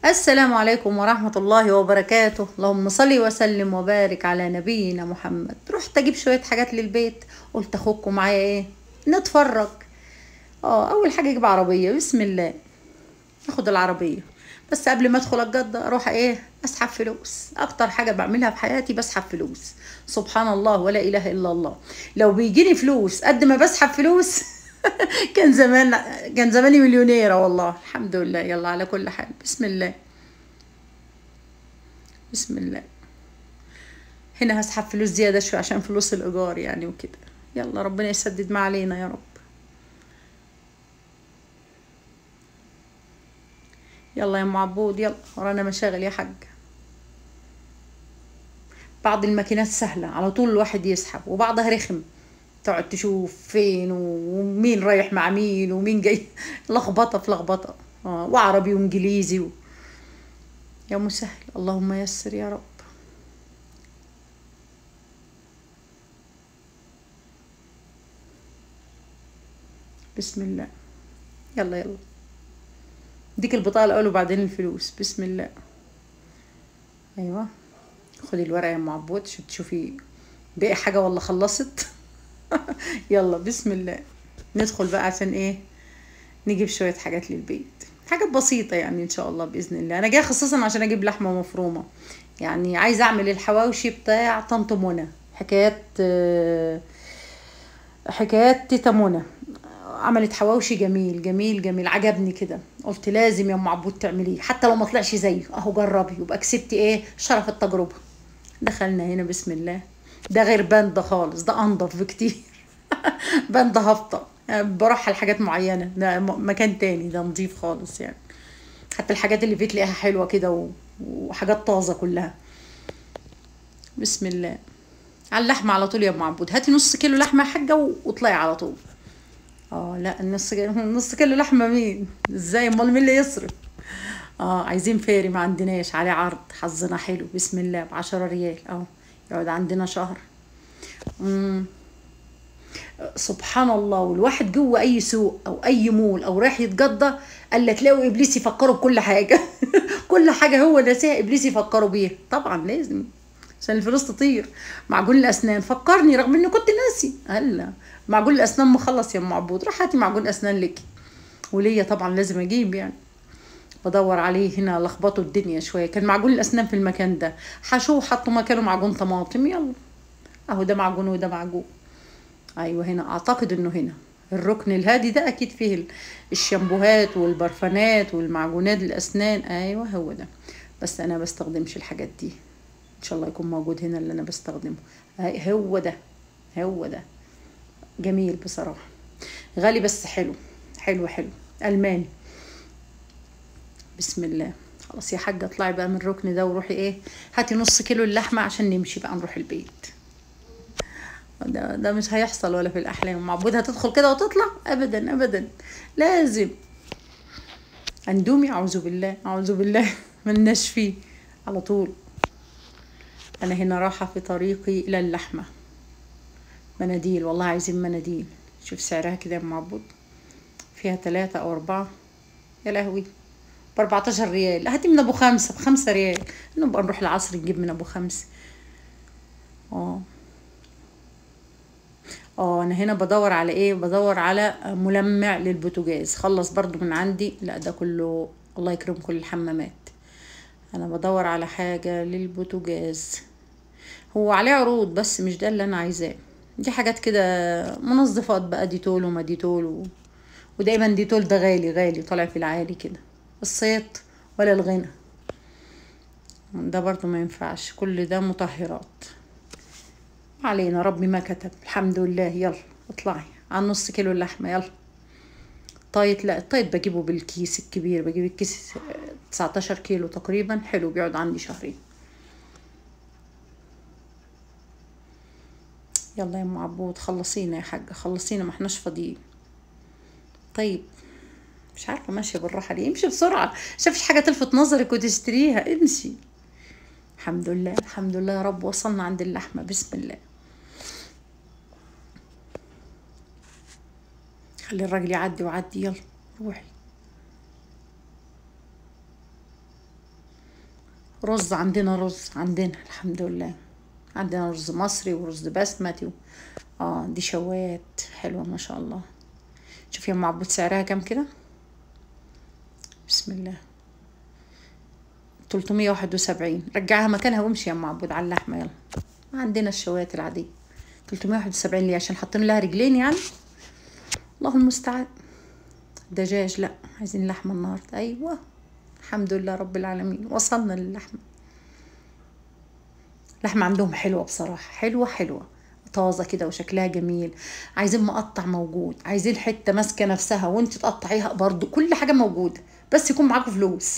السلام عليكم ورحمة الله وبركاته اللهم صل وسلم وبارك على نبينا محمد رحت اجيب شوية حاجات للبيت قلت اخوكم معايا ايه نتفرج اه اول حاجة اجيب عربية بسم الله اخد العربية بس قبل ما ادخل الجدة اروح ايه اسحب فلوس اكتر حاجة بعملها في حياتي بسحب فلوس سبحان الله ولا اله الا الله لو بيجيني فلوس قد ما بسحب فلوس كان زمان كان زماني مليونيرة والله الحمد لله يلا على كل حال بسم الله بسم الله هنا هسحب فلوس زيادة شوية عشان فلوس الإيجار يعني وكده يلا ربنا يسدد ما علينا يا رب يلا يا ام عبود يلا ورانا مشاغل يا حاج بعض الماكينات سهلة على طول الواحد يسحب وبعضها رخم تقعد تشوف فين ومين رايح مع مين ومين جاي لخبطة في لخبطة آه وعربي وانجليزي و... يا مسهل اللهم يسر يا رب بسم الله يلا يلا ديك البطاقة الأول وبعدين الفلوس بسم الله أيوة خدي الورقة يا أم عبود عشان تشوفي باقي حاجة ولا خلصت يلا بسم الله ندخل بقى عشان ايه نجيب شوية حاجات للبيت حاجات بسيطة يعني ان شاء الله بإذن الله انا جاية خصوصا عشان اجيب لحمة مفرومة يعني عايزة اعمل الحواوشي بتاع طنط منى حكايات حكايات تيتا منى عملت حواوشي جميل جميل جميل عجبني كده قلت لازم يا ام عبود تعمليه حتى لو ما طلعش زيه اهو جربي يبقى كسبتي ايه شرف التجربه دخلنا هنا بسم الله ده غير بند خالص ده انضف بكتير بند هابطه يعني بروح على حاجات معينه ده مكان تاني ده نضيف خالص يعني حتى الحاجات اللي فيه تلاقيها حلوه كده وحاجات طازه كلها بسم الله على اللحمه على طول يا ام عبود هاتي نص كيلو لحمه يا حاجه واطلعي على طول اه لا النص نص كيلو لحمه مين ازاي امال مين اللي يصرف اه عايزين فاري ما عندناش عليه عرض حظنا حلو بسم الله بعشرة ريال اهو يقعد عندنا شهر مم. سبحان الله والواحد جوه اي سوق او اي مول او رايح يتجدى الا تلاقوا ابليس يفكروا بكل حاجه كل حاجه هو ناسيها ابليس يفكروا بيها طبعا لازم عشان الفلوس تطير معجون الاسنان فكرني رغم اني كنت ناسي هلا معجون الاسنان مخلص يا ام عبود روح هاتي معجون اسنان لك وليا طبعا لازم اجيب يعني بدور عليه هنا لخبطوا الدنيا شويه كان معجون الاسنان في المكان ده حشوه حطوا مكانه معجون طماطم يلا اهو ده معجون وده معجون ايوه هنا اعتقد انه هنا الركن الهادي ده اكيد فيه الشامبوهات والبرفانات والمعجونات الاسنان ايوه هو ده بس انا بستخدمش الحاجات دي ان شاء الله يكون موجود هنا اللي انا بستخدمه هو ده هو ده جميل بصراحه غالي بس حلو حلو حلو الماني بسم الله خلاص يا حاجة اطلعي بقى من الركن ده وروحي ايه هاتي نص كيلو اللحمة عشان نمشي بقى نروح البيت ده, ده مش هيحصل ولا في الأحلام معبود هتدخل كده وتطلع أبدا أبدا لازم أندومي أعوذ بالله أعوذ بالله ملناش فيه على طول أنا هنا رايحة في طريقي إلى اللحمة مناديل والله عايزين مناديل شوف سعرها كده يا معبود فيها ثلاثة أو أربعة يا لهوي ب 14 ريال هاتي من ابو خمسه بخمسة ريال نبقى نروح العصر نجيب من ابو خمسه اه اه انا هنا بدور على ايه بدور على ملمع للبوتاجاز خلص برضو من عندي لا ده كله الله يكرم كل الحمامات انا بدور على حاجه للبوتاجاز هو عليه عروض بس مش ده اللي انا عايزاه دي حاجات كده منظفات بقى ديتول وما ديتول و... ودايما ديتول ده غالي غالي طالع في العالي كده الصيت ولا الغنى ده برضو ما ينفعش كل ده مطهرات علينا ربي ما كتب الحمد لله يلا اطلعي على نص كيلو اللحمة يلا طايت لا الطايت بجيبه بالكيس الكبير بجيب الكيس 19 كيلو تقريبا حلو بيقعد عندي شهرين يلا يا ام عبود خلصينا يا حاجة خلصينا ما احناش فاضيين طيب مش عارفه ماشيه بالراحه ليه امشي بسرعه شافش حاجه تلفت نظرك وتشتريها امشي الحمد لله الحمد لله يا رب وصلنا عند اللحمه بسم الله خلي الراجل يعدي وعدي يلا روحي رز عندنا رز عندنا الحمد لله عندنا رز مصري ورز بسمتي و... اه دي شوات حلوة ما شاء الله شوفي يا ام عبود سعرها كام كده بسم الله 371 رجعها مكانها وامشي يا ام عبود على اللحمة يلا عندنا الشوات العادية 371 ليه عشان حاطين لها رجلين يعني الله المستعان دجاج لا عايزين لحمة النهاردة أيوة الحمد لله رب العالمين وصلنا للحمة اللحمة عندهم حلوة بصراحة حلوة حلوة طازة كده وشكلها جميل عايزين مقطع موجود عايزين حتة ماسكة نفسها وانت تقطعيها برضو كل حاجة موجودة بس يكون معاكم فلوس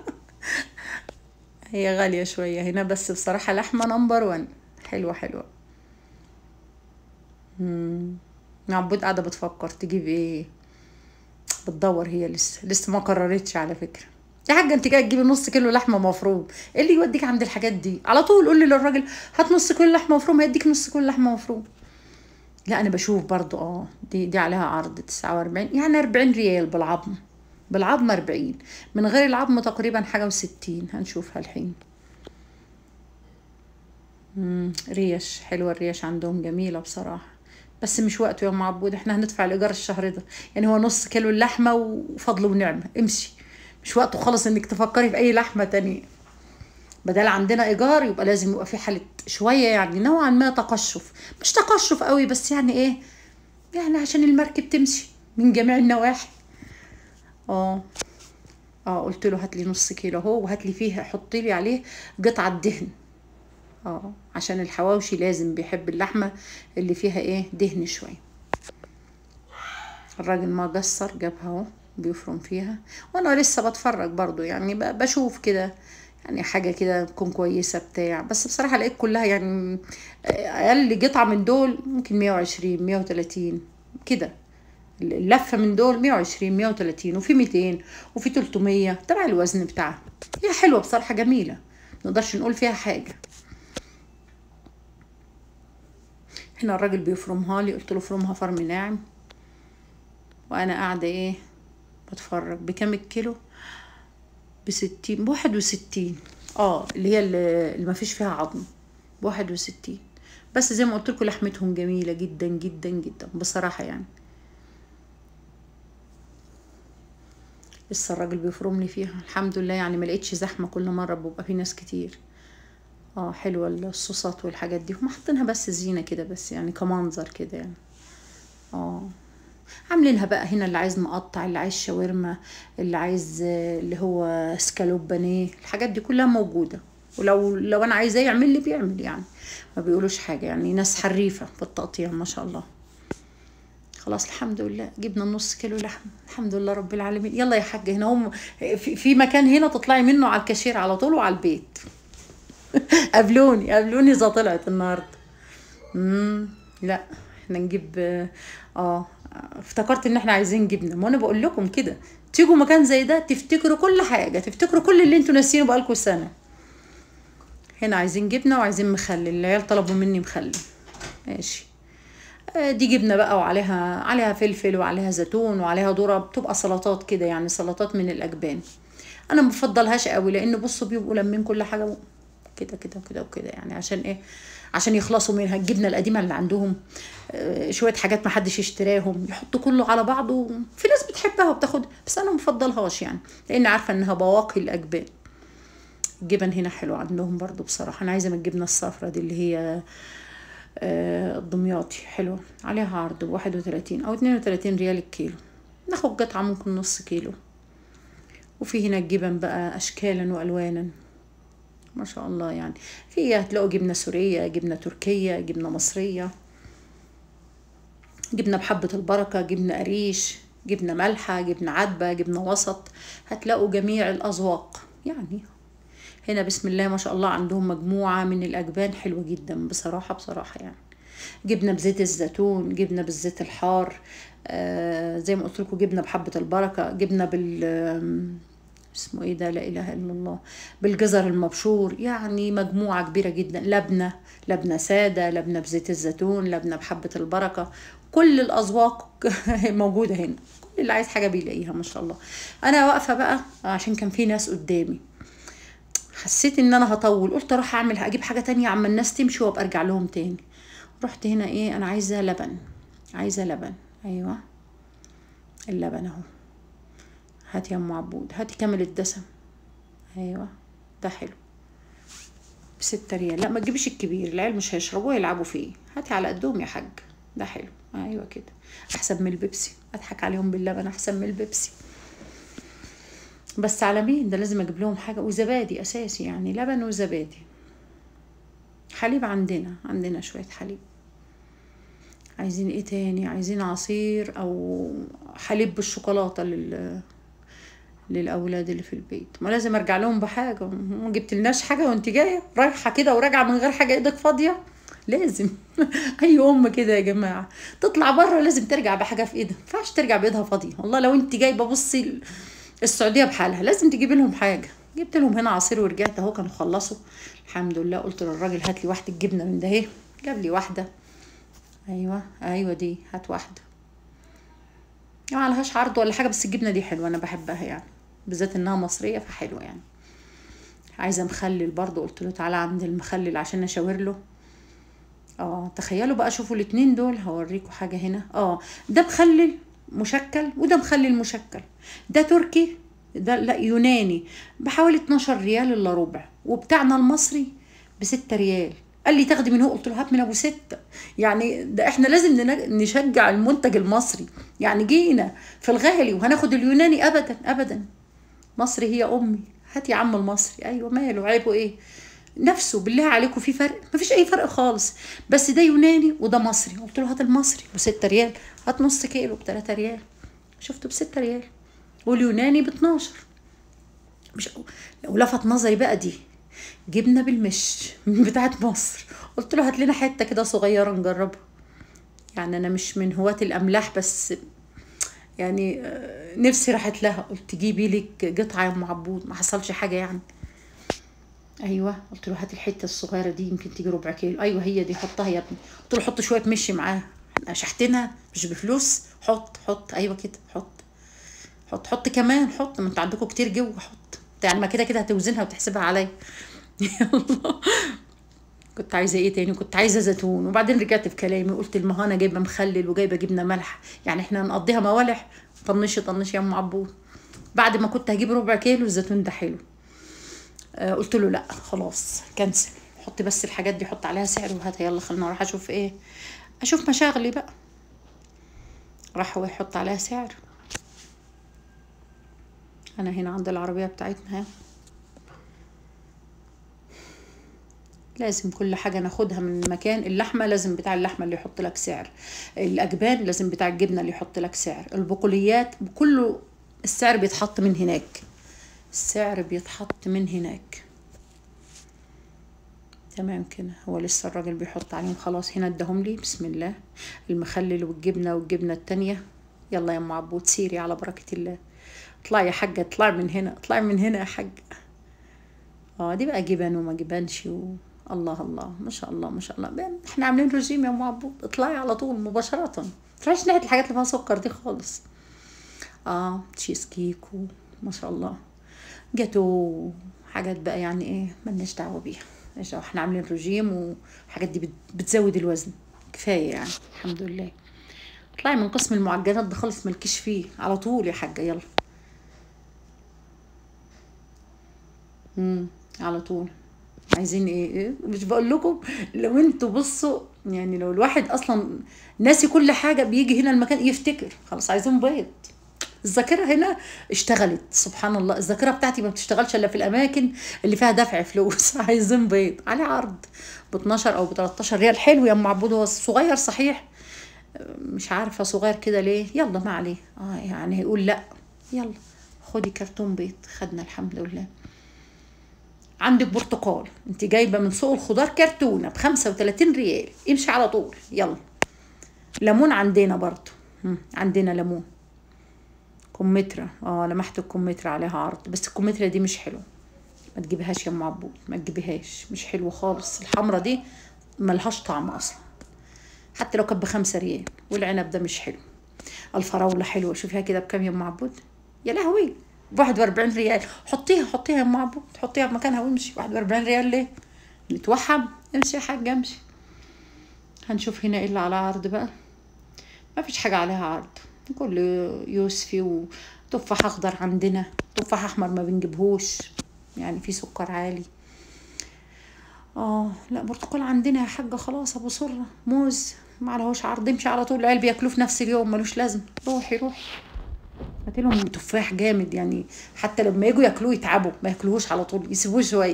هي غالية شوية هنا بس بصراحة لحمة نمبر وان حلوة حلوة مم. عبود قاعدة بتفكر تجيب ايه بتدور هي لسه لسه ما قررتش على فكرة يا حاجة انت جاية تجيبي نص كيلو لحمة مفروم ايه اللي يوديك عند الحاجات دي على طول قولي للراجل هات نص كيلو لحمة مفروم هيديك نص كيلو لحمة مفروم لا انا بشوف برضو اه دي دي عليها عرض تسعة واربعين يعني اربعين ريال بالعظم بالعظم اربعين من غير العظم تقريبا حاجة وستين هنشوفها الحين مم. ريش حلوة الريش عندهم جميلة بصراحة بس مش وقته يا ام عبود احنا هندفع الايجار الشهر ده يعني هو نص كيلو اللحمه وفضل ونعمه امشي مش وقته خالص انك تفكري في اي لحمه تانية بدل عندنا ايجار يبقى لازم يبقى في حاله شويه يعني نوعا ما تقشف مش تقشف قوي بس يعني ايه يعني عشان المركب تمشي من جميع النواحي اه اه قلت له هات لي نص كيلو اهو وهات لي فيه حطي لي عليه قطعه دهن اه عشان الحواوشي لازم بيحب اللحمه اللي فيها ايه دهن شويه الراجل ما قصر جابها اهو بيفرم فيها وانا لسه بتفرج برضو يعني بشوف كده يعني حاجة كده تكون كويسة بتاع بس بصراحة لقيت كلها يعني أقل قطعة من دول ممكن مية وعشرين مية وتلاتين كده اللفة من دول مية وعشرين مية وتلاتين وفي ميتين وفي تلتمية تبع الوزن بتاعها هي حلوة بصراحة جميلة منقدرش نقول فيها حاجة هنا الراجل بيفرمها لي قلت له فرمها فرم ناعم وانا قاعده ايه بتفرج بكام الكيلو بستين بواحد وستين اه اللي هي اللي ما فيش فيها عظم بواحد وستين بس زي ما قلت لكم لحمتهم جميله جدا جدا جدا بصراحه يعني لسه الراجل بيفرم لي فيها الحمد لله يعني ما لقيتش زحمه كل مره بيبقى في ناس كتير اه حلوه الصوصات والحاجات دي هم حاطينها بس زينه كده بس يعني كمنظر كده يعني اه عاملينها بقى هنا اللي عايز مقطع اللي عايز شاورما اللي عايز اللي هو سكالوب بانيه الحاجات دي كلها موجوده ولو لو انا عايزاه يعمل لي بيعمل يعني ما بيقولوش حاجه يعني ناس حريفه في التقطيع ما شاء الله خلاص الحمد لله جبنا نص كيلو لحم الحمد لله رب العالمين يلا يا حاجه هنا هم في, في مكان هنا تطلعي منه على الكاشير على طول وعلى البيت قابلوني قابلوني اذا طلعت النهارده امم لا احنا نجيب اه افتكرت ان احنا عايزين جبنه ما انا بقول لكم كده تيجوا مكان زي ده تفتكروا كل حاجه تفتكروا كل اللي انتوا ناسيينه بقالكم سنه هنا عايزين جبنه وعايزين مخلل العيال طلبوا مني مخلل ماشي دي جبنه بقى وعليها عليها فلفل وعليها زيتون وعليها ذره بتبقى سلطات كده يعني سلطات من الاجبان انا ما بفضلهاش قوي لان بصوا بيبقوا لمين كل حاجه كده كده وكده وكده يعني عشان ايه عشان يخلصوا منها الجبنه القديمه اللي عندهم شويه حاجات ما حدش يشتراهم يحطوا كله على بعضه في ناس بتحبها وبتاخد بس انا ما بفضلهاش يعني لان عارفه انها بواقي الاجبان الجبن هنا حلو عندهم برضو بصراحه انا عايزه من الجبنه الصفرا دي اللي هي الدمياطي حلوه عليها عرض واحد وتلاتين او اتنين وتلاتين ريال الكيلو ناخد قطعه ممكن نص كيلو وفي هنا الجبن بقى اشكالا والوانا ما شاء الله يعني في هتلاقوا جبنه سوريه جبنه تركيه جبنه مصريه جبنه بحبه البركه جبنه قريش جبنه مالحه جبنه عدبه جبنه وسط هتلاقوا جميع الاذواق يعني هنا بسم الله ما شاء الله عندهم مجموعه من الاجبان حلوه جدا بصراحه بصراحه يعني جبنه بزيت الزيتون جبنه بالزيت الحار آه زي ما قلت لكم جبنه بحبه البركه جبنه بال اسمه ايه ده لا اله الا الله بالجزر المبشور يعني مجموعه كبيره جدا لبنه لبنه ساده لبنه بزيت الزيتون لبنه بحبه البركه كل الاذواق موجوده هنا كل اللي عايز حاجه بيلاقيها ما شاء الله انا واقفه بقى عشان كان في ناس قدامي حسيت ان انا هطول قلت اروح اعمل اجيب حاجه تانية عما الناس تمشي وابقى ارجع لهم تاني رحت هنا ايه انا عايزه لبن عايزه لبن ايوه اللبن اهو هاتي يا ام عبود هاتي كامل الدسم ايوه ده حلو بستة ريال لا ما تجيبيش الكبير العيال مش هيشربوه يلعبوا فيه هاتي على قدهم يا حاج ده حلو ايوه كده احسن من البيبسي اضحك عليهم باللبن احسن من البيبسي بس على مين ده لازم اجيب لهم حاجه وزبادي اساسي يعني لبن وزبادي حليب عندنا عندنا شويه حليب عايزين ايه تاني عايزين عصير او حليب بالشوكولاته لل للاولاد اللي في البيت ما لازم ارجع لهم بحاجه ما جبت لناش حاجه وانت جايه رايحه كده وراجعه من غير حاجه ايدك فاضيه لازم اي ام كده يا جماعه تطلع بره لازم ترجع بحاجه في ايدها ما ينفعش ترجع بايدها فاضيه والله لو انت جايبه بصي السعوديه بحالها لازم تجيبي لهم حاجه جبت لهم هنا عصير ورجعت اهو كانوا خلصوا الحمد لله قلت للراجل هات لي واحده جبنه من ده اهي جاب لي واحده ايوه ايوه دي هات واحده ما لهاش عرض ولا حاجه بس الجبنه دي حلوه انا بحبها يعني بالذات انها مصريه فحلوه يعني عايزه مخلل برضو قلت له تعالى عند المخلل عشان اشاور له اه تخيلوا بقى شوفوا الاتنين دول هوريكم حاجه هنا اه ده مخلل مشكل وده مخلل مشكل ده تركي ده لا يوناني بحوالي 12 ريال الا ربع وبتاعنا المصري بستة ريال قال لي تاخدي من هو قلت له هات من ابو ستة يعني ده احنا لازم نشجع المنتج المصري يعني جينا في الغالي وهناخد اليوناني ابدا ابدا مصر هي امي هات يا عم المصري ايوه ماله عيبه ايه نفسه بالله عليكم في فرق مفيش اي فرق خالص بس ده يوناني وده مصري قلت له هات المصري ب 6 ريال هات نص كيلو ب 3 ريال شفته ب 6 ريال واليوناني ب 12 مش لو لفت نظري بقى دي جبنه بالمش بتاعت مصر قلت له هات لنا حته كده صغيره نجربها يعني انا مش من هواة الاملاح بس يعني نفسي راحت لها قلت جيبي لك قطعه يا ام عبود ما حصلش حاجه يعني ايوه قلت له هات الحته الصغيره دي يمكن تيجي ربع كيلو ايوه هي دي حطها يا ابني قلت له حط شويه مشي معاها شحتنا مش بفلوس حط حط ايوه كده حط حط حط كمان حط ما انتوا عندكم كتير جوه حط يعني ما كده كده هتوزنها وتحسبها عليا يلا كنت عايزه ايه تاني كنت عايزه زيتون وبعدين رجعت في كلامي قلت ما انا جايبه مخلل وجايبه جبنه ملح يعني احنا هنقضيها موالح طنشي طنشي يا ام عبود بعد ما كنت هجيب ربع كيلو الزيتون ده حلو آه قلت له لا خلاص كنسل حط بس الحاجات دي حط عليها سعر وهاتها يلا خلينا اروح اشوف ايه اشوف مشاغلي بقى راح هو يحط عليها سعر انا هنا عند العربيه بتاعتنا لازم كل حاجة ناخدها من مكان اللحمة لازم بتاع اللحمة اللي يحط لك سعر الأجبان لازم بتاع الجبنة اللي يحط لك سعر البقوليات كله السعر بيتحط من هناك السعر بيتحط من هناك تمام كده هو لسه الراجل بيحط عليهم خلاص هنا اداهم لي بسم الله المخلل والجبنة والجبنة التانية يلا يا ام عبود سيري على بركة الله اطلعي يا حاجة اطلعي من هنا اطلعي من هنا يا حاجة اه دي بقى جبن وما جبنش و... الله الله ما شاء الله ما شاء الله احنا عاملين رجيم يا ام عبود اطلعي على طول مباشرة متروحيش ناحية الحاجات اللي فيها سكر دي خالص اه تشيز كيك ما شاء الله جاتو حاجات بقى يعني ايه ملناش دعوة بيها ملناش دعوة احنا عاملين رجيم والحاجات دي بتزود الوزن كفاية يعني الحمد لله اطلعي من قسم المعجنات ده خالص مالكيش فيه على طول يا حاجة يلا امم على طول عايزين ايه, إيه؟ مش بقول لكم لو انتوا بصوا يعني لو الواحد اصلا ناسي كل حاجه بيجي هنا المكان يفتكر خلاص عايزين بيض الذاكره هنا اشتغلت سبحان الله الذاكره بتاعتي ما بتشتغلش الا في الاماكن اللي فيها دفع فلوس عايزين بيض عليه عرض ب 12 او ب 13 ريال حلو يا ام عبود هو صغير صحيح مش عارفه صغير كده ليه يلا ما عليه اه يعني هيقول لا يلا خدي كرتون بيض خدنا الحمد لله عندك برتقال انت جايبه من سوق الخضار كرتونه ب 35 ريال امشي على طول يلا ليمون عندنا برضو عندنا ليمون كمثرى اه لمحت الكمثرى عليها عرض بس الكمثرى دي مش حلوه ما تجيبهاش يا ام عبود ما تجيبهاش مش حلوه خالص الحمرة دي ملهاش طعم اصلا حتى لو كانت بخمسة ريال والعنب ده مش حلو الفراولة حلوة شوفيها كده بكام يا ام عبود يا لهوي ب 41 ريال حطيها حطيها يا ام عبود حطيها في مكانها وامشي 41 ريال ليه نتوحم امشي يا حاج امشي هنشوف هنا ايه اللي على عرض بقى ما فيش حاجة عليها عرض كل يوسفي وتفاح اخضر عندنا تفاح احمر ما بنجيبهوش يعني في سكر عالي اه لا برتقال عندنا يا حاجة خلاص ابو سرة موز ما عليهوش عرض امشي على طول العيال بياكلوه في نفس اليوم ملوش لازم روحي روحي هاتي لهم تفاح جامد يعني حتى لما يجوا ياكلوه يتعبوا ما ياكلوهوش على طول يسيبوه شويه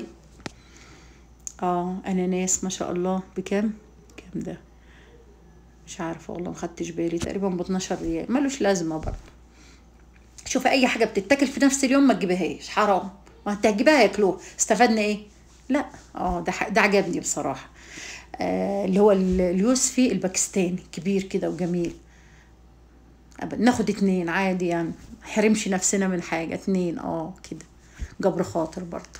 اه اناناس ما شاء الله بكام كام ده مش عارفه والله ما خدتش بالي تقريبا ب 12 ريال ملوش لازمه برضه شوفي اي حاجه بتتاكل في نفس اليوم ما تجيبهاش حرام ما انت هتجيبها ياكلوها استفدنا ايه لا اه ده ح- ده عجبني بصراحه آه اللي هو ال- اليوسفي الباكستاني كبير كده وجميل أب- ناخد اتنين عادي يعني حرمش نفسنا من حاجة اتنين اه كده جبر خاطر برضو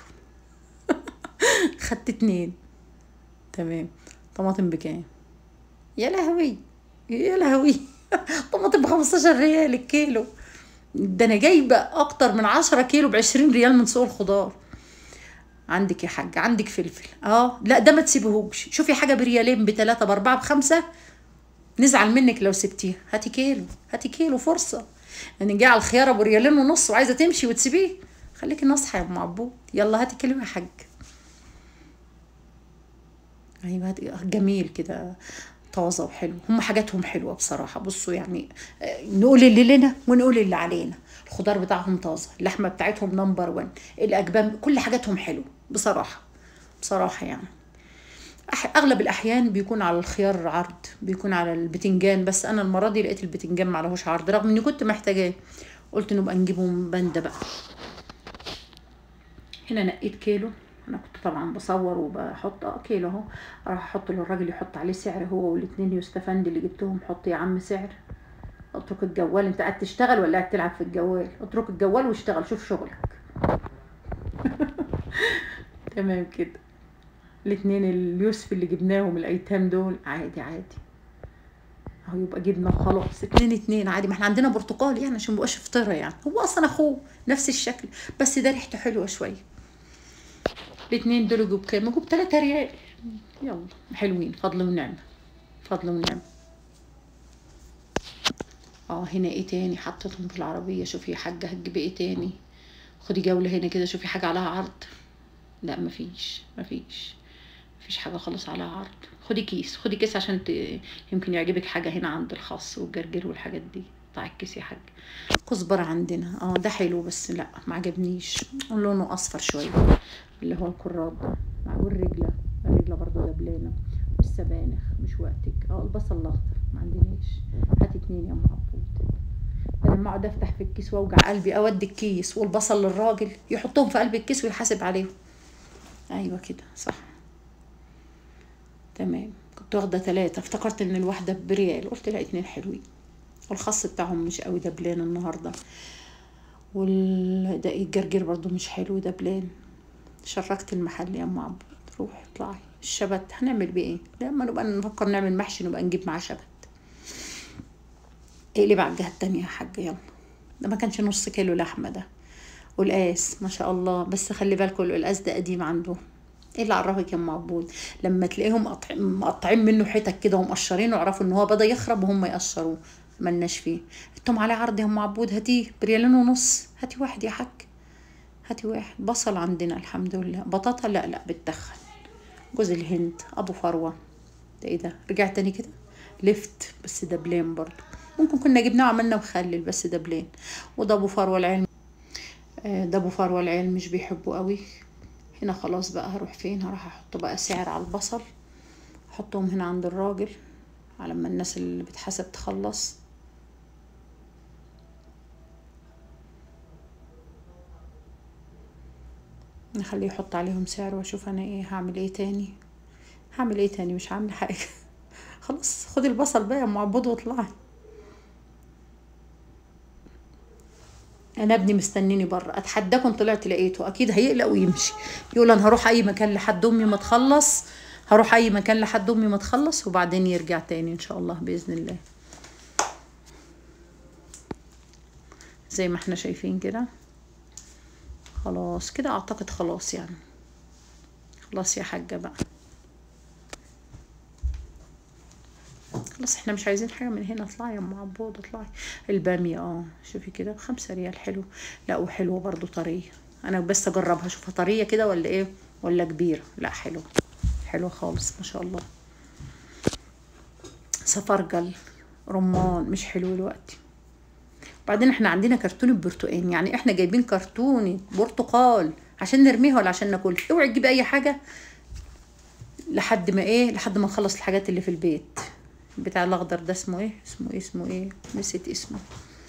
خدت اتنين تمام طماطم بكام يا لهوي يا لهوي طماطم بخمستاشر ريال الكيلو ده انا جايبة اكتر من عشرة كيلو بعشرين ريال من سوق الخضار عندك يا حاج عندك فلفل اه لا ده ما تسيبهوش شوفي حاجة بريالين بتلاتة باربعة بخمسة نزعل منك لو سبتيها هاتي كيلو هاتي كيلو فرصة يعني جاي على الخيار ابو ريالين ونص وعايزة تمشي وتسيبيه خليكي ناصحة يا ام عبود يلا هاتي كيلو يا حاج ايوه هاتي جميل كده طازة وحلو هم حاجاتهم حلوة بصراحة بصوا يعني آه، نقول اللي لنا ونقول اللي علينا الخضار بتاعهم طازة اللحمة بتاعتهم نمبر وان الأجبان كل حاجاتهم حلوة بصراحة بصراحة يعني أح- اغلب الاحيان بيكون على الخيار عرض بيكون على البتنجان بس انا المره دي لقيت البتنجان معلهوش عرض رغم اني كنت محتاجاه قلت نبقى نجيبه من بنده بقى هنا نقيت كيلو انا كنت طبعا بصور وبحط اه كيلو اهو اروح احط له الراجل يحط عليه سعر هو والاتنين يوستفندي اللي جبتهم حط يا عم سعر اترك الجوال انت قاعد تشتغل ولا قاعد تلعب في الجوال اترك الجوال واشتغل شوف شغلك تمام كده الاتنين اليوسف اللي جبناهم الايتام دول عادي عادي اهو يبقى جبنا وخلاص اتنين اتنين عادي ما احنا عندنا برتقال يعني عشان مبقاش فطيره يعني هو اصلا اخوه نفس الشكل بس ده ريحته حلوه شويه الاتنين دول يجوا بكام يجوا بتلاتة ريال يلا حلوين فضل ونعمه فضل ونعمه اه هنا ايه تاني حطيتهم في العربيه شوفي يا حاجه هتجيبي ايه تاني خدي جوله هنا كده شوفي حاجه عليها عرض لا مفيش مفيش مفيش حاجة خالص على عرض خدي كيس خدي كيس عشان ت... يمكن يعجبك حاجة هنا عند الخاص والجرجير والحاجات دي قطع الكيس يا حاج كزبرة عندنا اه ده حلو بس لا ما عجبنيش لونه اصفر شوية اللي هو الكراد ده مع- والرجلة الرجلة برضو دبلانة والسبانخ مش وقتك اه البصل الاخضر ما عندناش هاتي اتنين يا ام عبود انا لما اقعد افتح في الكيس واوجع قلبي اودي الكيس والبصل للراجل يحطهم في قلب الكيس ويحاسب عليهم ايوه كده صح تمام كنت واخدة تلاتة افتكرت ان الواحدة بريال قلت لا اتنين حلوين والخص بتاعهم مش قوي دبلان النهاردة والدقيق الجرجير برضو مش حلو دبلان شركت المحل يا ام عبود روحي اطلعي الشبت هنعمل بيه ايه لما نبقى نفكر نعمل محشي نبقى نجيب معاه شبت اقلب على الجهة التانية يا حاجة يلا ده ما كانش نص كيلو لحمة ده والقاس ما شاء الله بس خلي بالكم القلقاس ده قديم عندهم ايه اللي عرفك يا ام عبود لما تلاقيهم مقطع- مقطعين منه حتت كده ومقشرينه اعرفوا ان هو بدا يخرب وهم يقشروه ملناش فيه انتم عليه عرض يا ام عبود هاتيه بريالين ونص هاتي واحد يا حاج هاتي واحد بصل عندنا الحمد لله بطاطا لا لا بتدخن جوز الهند ابو فروه ده ايه ده رجع تاني كده لفت بس ده بلين برضه ممكن كنا جبناه وعملنا مخلل بس ده بلين وده ابو فروه العلم آه، ده ابو فروه العيال مش بيحبوا قوي هنا خلاص بقى هروح فين هروح احط بقى سعر على البصل احطهم هنا عند الراجل على ما الناس اللي بتحاسب تخلص نخليه يحط عليهم سعر واشوف انا ايه هعمل ايه تاني هعمل ايه تاني مش هعمل حاجه خلاص خدي البصل بقى يا ام عبود واطلعي انا ابني مستنيني بره اتحداكم طلعت لقيته اكيد هيقلق ويمشي يقول انا هروح اي مكان لحد امي ما تخلص هروح اي مكان لحد امي ما تخلص وبعدين يرجع تاني ان شاء الله باذن الله زي ما احنا شايفين كده خلاص كده اعتقد خلاص يعني خلاص يا حاجة بقى خلاص احنا مش عايزين حاجة من هنا اطلعي يا ام عبود اطلعي البامية اه شوفي كده بخمسة ريال حلو لا وحلوة برضو طرية انا بس اجربها اشوفها طرية كده ولا ايه ولا كبيرة لا حلوة حلوة خالص ما شاء الله سفرجل رمان مش حلو دلوقتي بعدين احنا عندنا كرتونة برتقان يعني احنا جايبين كرتونة برتقال عشان نرميها ولا عشان ناكلها اوعي تجيبي اي حاجة لحد ما ايه لحد ما نخلص الحاجات اللي في البيت بتاع الاخضر ده اسمه ايه اسمه ايه اسمه ايه نسيت اسمه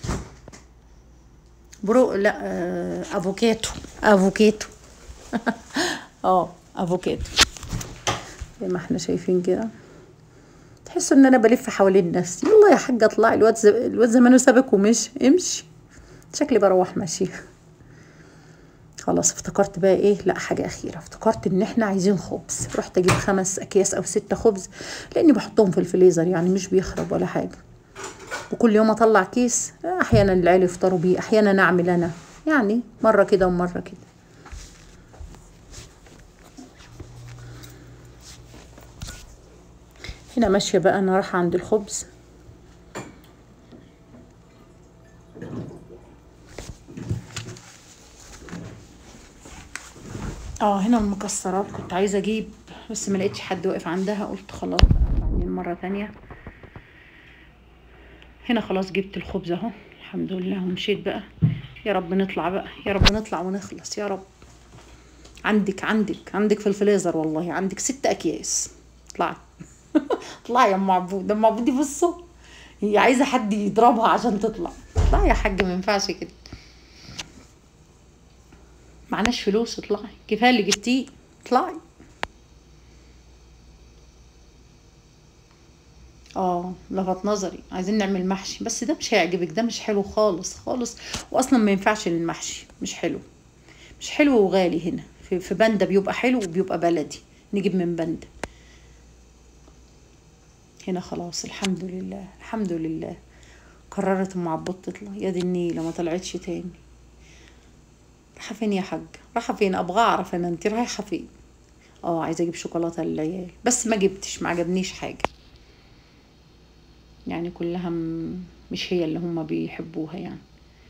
برو لا آه، افوكاتو افوكاتو اه افوكاتو زي ما احنا شايفين كده تحسوا ان انا بلف حوالين نفسي يلا يا حاجه اطلعي الواد ز... الواد زمانه سابك ومشي امشي شكلي بروح ماشي خلاص افتكرت بقى ايه لا حاجه اخيره افتكرت ان احنا عايزين خبز رحت اجيب خمس اكياس او ستة خبز لاني بحطهم في الفريزر يعني مش بيخرب ولا حاجه وكل يوم اطلع كيس احيانا العيال يفطروا بيه احيانا اعمل انا يعني مره كده ومره كده هنا ماشيه بقى انا رايحه عند الخبز اه هنا المكسرات كنت عايزه اجيب بس ما لقيتش حد واقف عندها قلت خلاص بقى بعدين مره تانية هنا خلاص جبت الخبز اهو الحمد لله ومشيت بقى يا رب نطلع بقى يا رب نطلع ونخلص يا رب عندك عندك عندك في الفريزر والله عندك ست اكياس اطلعي اطلعي يا ام عبود ام عبود دي بصوا هي عايزه حد يضربها عشان تطلع اطلعي يا حاج ما ينفعش كده معناش فلوس اطلعي كفايه اللي جبتيه اطلعي اه لفت نظري عايزين نعمل محشي بس ده مش هيعجبك ده مش حلو خالص خالص واصلا ما ينفعش للمحشي مش حلو مش حلو وغالي هنا في, في بندا بيبقى حلو وبيبقى بلدي نجيب من بندا هنا خلاص الحمد لله الحمد لله قررت ام عبود تطلع يا دي النيله ما طلعتش تاني رايحه فين يا حاج رايحه فين ابغى اعرف انا انت رايحه فين اه عايزه اجيب شوكولاته للعيال بس ما جبتش ما عجبنيش حاجه يعني كلها م- مش هي اللي هم بيحبوها يعني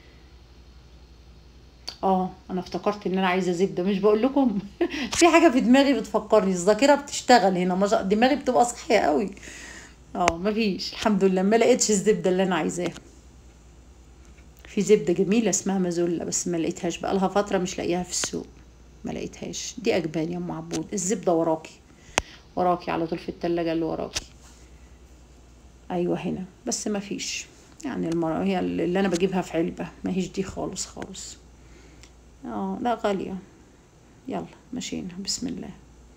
اه انا افتكرت ان انا عايزه زبده مش بقول لكم في حاجه في دماغي بتفكرني الذاكره بتشتغل هنا ما شاء- دماغي بتبقى صحيه قوي اه مفيش الحمد لله ما لقيتش الزبده اللي انا عايزاها في زبده جميله اسمها مازولا بس ما لقيتهاش بقى لها فتره مش لاقيها في السوق ما لقيتهاش دي اجبان يا ام عبود الزبده وراكي وراكي على طول في التلاجة اللي وراكي ايوه هنا بس ما فيش يعني المرة هي اللي انا بجيبها في علبة ما هيش دي خالص خالص اه لا غالية يلا مشينا بسم الله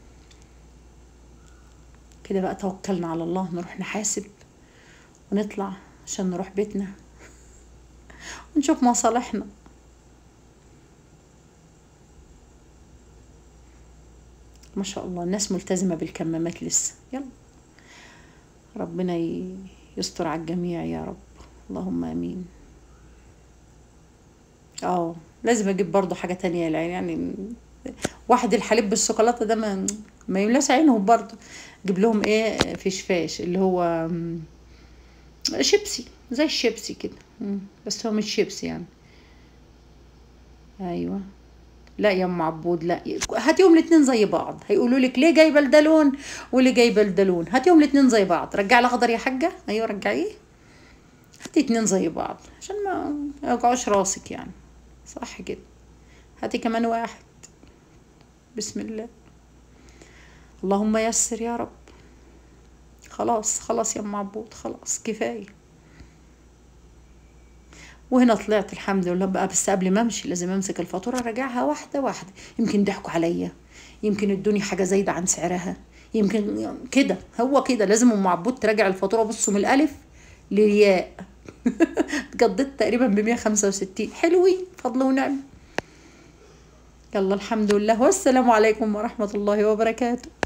كده بقى توكلنا على الله نروح نحاسب ونطلع عشان نروح بيتنا ونشوف مصالحنا ما شاء الله الناس ملتزمة بالكمامات لسه يلا ربنا ي- يستر على الجميع يا رب اللهم امين اه لازم اجيب برضو حاجة تانية للعين يعني واحد الحليب بالشوكولاتة ده ما ما يملاش عينهم برضو اجيب لهم ايه فيشفاش اللي هو م، شيبسي زي الشيبسي كده مم، بس هو مش شيبسي يعني ايوه لا يا ام عبود لا هاتيهم الاتنين زي بعض هيقولوا لك ليه جايبه ده لون وليه جايبه ده لون هاتيهم الاتنين زي بعض رجعي الاخضر يا حاجه ايوه رجعيه هاتي اتنين زي بعض عشان ما ما يوجعوش راسك يعني صح كده هاتي كمان واحد بسم الله اللهم يسر يا رب خلاص خلاص يا ام عبود خلاص كفايه وهنا طلعت الحمد لله بقى بس قبل ما امشي لازم امسك الفاتوره اراجعها واحده واحده يمكن ضحكوا عليا يمكن ادوني حاجه زايده عن سعرها يمكن كده هو كده لازم ام عبود تراجع الفاتوره بصوا من الالف للياء اتقضيت تقريبا ب 165 حلوين فضل ونعم يلا الحمد لله والسلام عليكم ورحمه الله وبركاته